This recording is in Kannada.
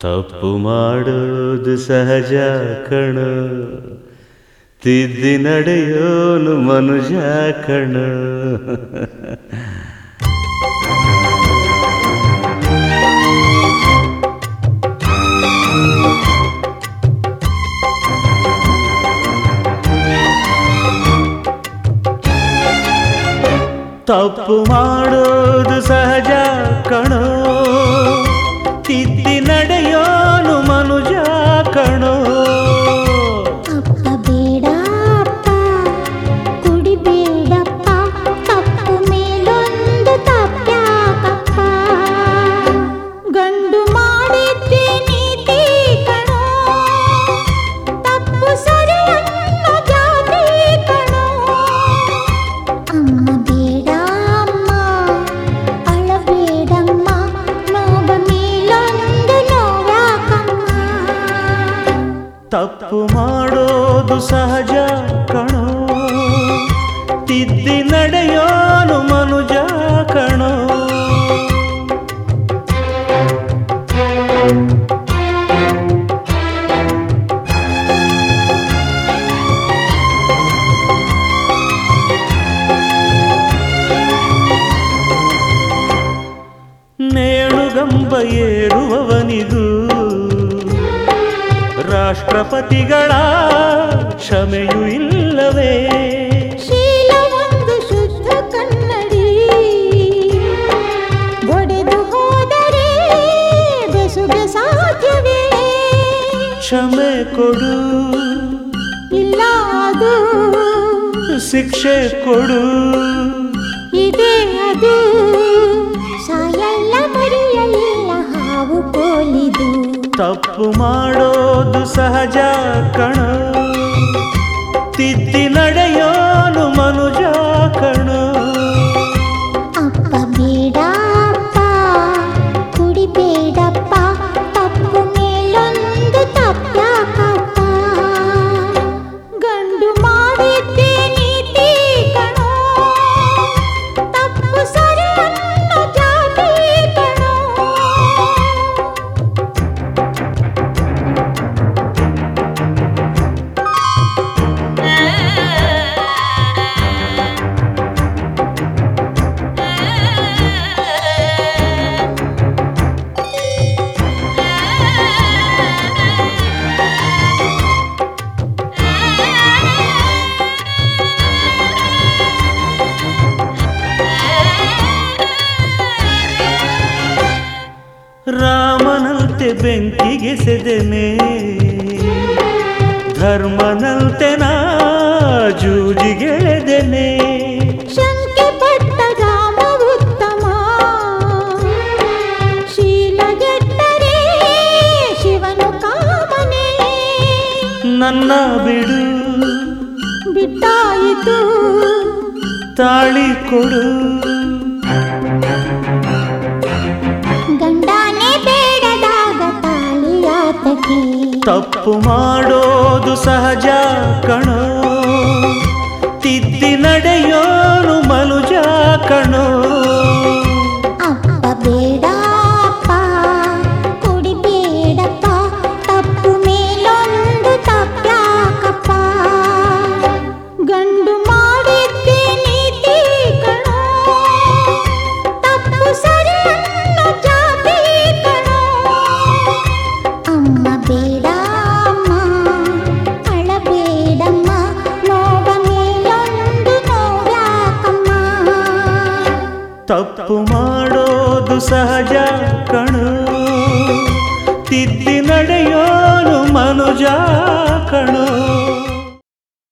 ತಪ್ಪು ಮಾಡೋದು ಸಹಜ ಕಣ ತಿದ್ದಿ ನಡೆಯೋನು ಮನುಜ ಕಣ ತಪ್ಪು ಮಾಡೋದು ಸಹಜ ಕಣೋ ತಿದ್ದಿ ನಡೆಯೋನು ಮನುಜ ಕಣೋ ಅಪ್ಪ ಬೇಡ ಅಪ್ಪ ಕುಡಿಬೇಡಪ್ಪ ತಪ್ಪು ಮೇಲೊಂದು ತಪ್ಪ್ಯಾಕಪ್ಪ ಗಂಡು ಮಾಡಿದ್ದೆ ನೀತಿ ಕಣೋ ತಪ್ಪು ಸರಿ ಅನ್ನೋ ಜಾತಿ ಕಣೋ ಅಮ್ಮ ಬೇಡ ಅಮ್ಮ ಅಳಬೇಡಮ್ಮ ನೋವ ಮೇಲೊಂದು ನೋವಾಕಮ್ಮ ತಪ್ಪು ಮಾಡೋದು ಸಹಜ ಕಣೋ ತಿದ್ದಿ ನಡೆಯೋನು ಮನುಜ ಕಣೋ ನೇಣುಗಂಬ ಏರುವವನಿಗೂ ರಾಷ್ಟ್ರಪತಿಗಳ ಕ್ಷಮೆಯೂ ಇಲ್ಲವೇ ಶೀಲ ಒಂದು ಶುದ್ಧ ಕನ್ನಡಿ ಒಡೆದು ಹೋದರೆ ಬೆಸುಗೆ ಸಾಧ್ಯವೇ ಕ್ಷಮೆ ಕೊಡು ಇಲ್ಲ ಅದು ಶಿಕ್ಷೆ ಕೊಡು ಇದೇ ಅದು ಸಾಯಲ್ಲ ಮರಿಯಲ್ಲ ಹಾವು ಕೋಲಿದು ತಪ್ಪು ಮಾಡೋದು ಸಹಜ ಕಣ ತಿದ್ದಿ ನಡೆಯೋನು ಮನುಜ ಕಣ ಅಪ್ಪ ಬೇಡ ಅಪ್ಪ ಕುಡಿಬೇಡಪ್ಪ ತಪ್ಪು ಮೇಲೊಂದು ತಪ್ಪ್ಯಾಕಪ್ಪ ಗಂಡು ಮಾಡಿದ್ದೆ ನೀತಿ ಕಣೋ ತಪ್ಪು ಸರಿ ಅನ್ನೋ ಜಾತಿ ಕಣೋ ರಾಮನಂತೆ ಬೆಂಕಿಗೆ ಸೆದೆನೆ ಧರ್ಮನಂತೆ ನಾ ಜೂಜಿಗೆಳೆದೆನೆ ಶಂಕೆ ಪಟ್ಟ ರಾಮ ಉತ್ತಮ ಶೀಲಗೆಟ್ಟರೆ ಶಿವನು ಕಾಮನೆ ನನ್ನ ಬಿಡು ಬಿಟ್ಟಾಯಿತು ತಾಳಿ ಕೊಡು ಗಂಡನೇ ಬೇಡದಾಗ ತಾಳಿಯಾತಕ್ಕೆ ತಪ್ಪು ಮಾಡೋದು ಸಹಜ ಕಣೋ ತಿದ್ದಿ ನಡೆಯೋನು ಮನುಜ ಕಣೋ ಅಪ್ಪ ಬೇಡ ಅಪ್ಪ ಕುಡಿಬೇಡಪ್ಪ ತಪ್ಪು ಮೇಲೊಂದು ತಪ್ಪ್ಯಾಕಪ್ಪ ಗಂಡು ಮಾಡಿದ್ದೆ ನೀತಿ ಕಣೋ ತಪ್ಪು ಸರಿ ಅನ್ನೋ ಜಾತಿ ಕಣೋ ಅಮ್ಮ ಬೇಡ ಅಮ್ಮ ಅಳಬೇಡಮ್ಮ ನೋವ ಮೇಲೊಂದು ನೋವ್ಯಾಕಮ್ಮ ತಪ್ಪು ಮಾಡೋದು ಸಹಜ ಕಣೋ ತಿದ್ದಿ ನಡೆಯೋನು ಮನುಜ ಕಣೋ